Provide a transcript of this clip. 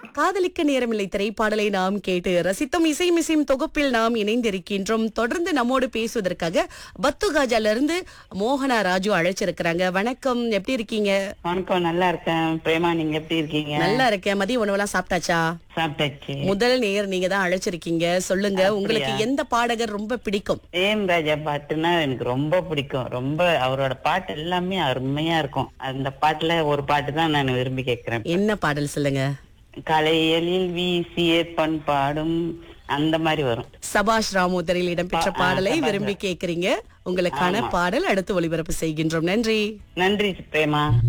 காதலிக்க நேரமில்லை திரைப்பாடலை நாம் கேட்டு ரசித்தோம் இசை மிசையும் தொகுப்பில் நாம் இணைந்திருக்கின்றோம் தொடர்ந்து நம்மோடு பேசுவதற்காக பத்துகாஜால இருந்து மோகனா ராஜு அழைச்சிருக்கிறாங்க வணக்கம் எப்படி இருக்கீங்க வணக்கம் நல்லா இருக்கேன் பிரேமா நீங்க எப்படி இருக்கீங்க நல்லா இருக்கேன் மதிய உணவெல்லாம் சாப்பிட்டாச்சா சாப்பிட்டாச்சு முதல் நேர் நீங்க தான் அழைச்சிருக்கீங்க சொல்லுங்க உங்களுக்கு எந்த பாடகர் ரொம்ப பிடிக்கும் ஏம் ராஜா பாட்டுன்னா எனக்கு ரொம்ப பிடிக்கும் ரொம்ப அவரோட பாட்டு எல்லாமே அருமையா இருக்கும் அந்த பாட்டுல ஒரு பாட்டு தான் நான் விரும்பி கேட்கிறேன் என்ன பாடல் சொல்லுங்க கலையலில் வீசிய பண்பாடும் அந்த மாதிரி வரும் சபாஷ் ராமோதரில் இடம்பெற்ற பா- ஆ, பாடலை சபாஷ் விரும்பி கேக்குறீங்க உங்களுக்கான பாடல் அடுத்து ஒளிபரப்பு செய்கின்றோம் நன்றி நன்றி பிரேமா